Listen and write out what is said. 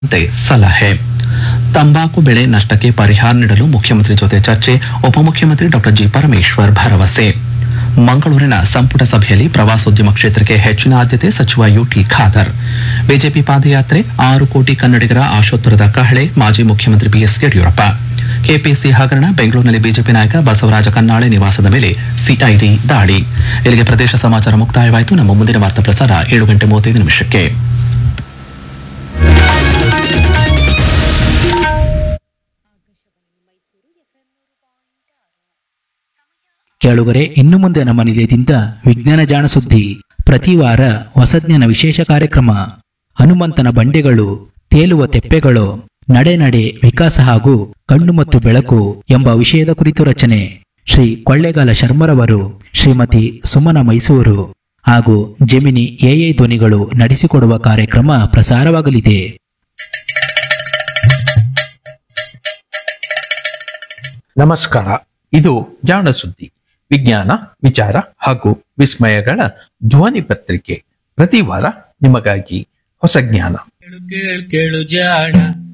ಅಂತೆ ಸಲಹೆ ತಂಬಾಕು ಬೆಳೆ ನಷ್ಟಕ್ಕೆ ಪರಿಹಾರ ನೀಡಲು ಮುಖ್ಯಮಂತ್ರಿ ಜೊತೆ ಚರ್ಚೆ ಉಪಮುಖ್ಯಮಂತ್ರಿ ಡಾಕ್ಟರ್ ಜಿ ಪರಮೇಶ್ವರ್ ಭರವಸೆ ಮಂಗಳೂರಿನ ಸಂಪುಟ ಸಭೆಯಲ್ಲಿ ಪ್ರವಾಸೋದ್ಯಮ ಕ್ಷೇತ್ರಕ್ಕೆ ಹೆಚ್ಚಿನ ಆದ್ಯತೆ ಸಚಿವ ಯುಟಿ ಖಾದರ್ ಬಿಜೆಪಿ ಪಾದಯಾತ್ರೆ ಆರು ಕೋಟಿ ಕನ್ನಡಿಗರ ಆಶೋತ್ತರದ ಕಹಳೆ ಮಾಜಿ ಮುಖ್ಯಮಂತ್ರಿ ಬಿಎಸ್ ಯಡಿಯೂರಪ್ಪ ಕೆಪಿಸಿ ಹಗರಣ ಬೆಂಗಳೂರಿನಲ್ಲಿ ಬಿಜೆಪಿ ನಾಯಕ ಬಸವರಾಜ ಕನ್ನಾಳೆ ನಿವಾಸದ ಮೇಲೆ ಸಿಐಡಿ ದಾಳಿ ಇಲ್ಲಿಗೆ ಪ್ರದೇಶ ಸಮಾಚಾರ ಮುಕ್ತಾಯವಾಯಿತು ನಮ್ಮ ಮುಂದಿನ ವಾರ್ತಾ ಪ್ರಸಾರ ಏಳು ಗಂಟೆ ಮೂವತ್ತೈದು ನಿಮಿಷಕ್ಕೆ ಕೇಳುಗರೆ ಇನ್ನು ಮುಂದೆ ನಮ್ಮ ನಿಲಯದಿಂದ ವಿಜ್ಞಾನ ಜಾಣ ಸುದ್ದಿ ಪ್ರತಿ ವಾರ ಹೊಸಜ್ಞಾನ ವಿಶೇಷ ಕಾರ್ಯಕ್ರಮ ಹನುಮಂತನ ಬಂಡೆಗಳು ತೇಲುವ ತೆಪ್ಪೆಗಳು ನಡೆ ನಡೆ ವಿಕಾಸ ಹಾಗೂ ಕಣ್ಣು ಮತ್ತು ಬೆಳಕು ಎಂಬ ವಿಷಯದ ಕುರಿತು ರಚನೆ ಶ್ರೀ ಕೊಳ್ಳೇಗಾಲ ಶರ್ಮರವರು ಶ್ರೀಮತಿ ಸುಮನ ಮೈಸೂರು ಹಾಗೂ ಜೆಮಿನಿ ಎಐ ಧ್ವನಿಗಳು ನಡೆಸಿಕೊಡುವ ಕಾರ್ಯಕ್ರಮ ಪ್ರಸಾರವಾಗಲಿದೆ ನಮಸ್ಕಾರ ಇದು ಜಾಣ ಸುದ್ದಿ ವಿಜ್ಞಾನ ವಿಚಾರ ಹಾಗೂ ವಿಸ್ಮಯಗಳ ಧ್ವನಿ ಪತ್ರಿಕೆ ಪ್ರತಿ ವಾರ ನಿಮಗಾಗಿ ಹೊಸ ಜ್ಞಾನ ಕೇಳು ಕೇಳು ಕೇಳು ಜಾಣ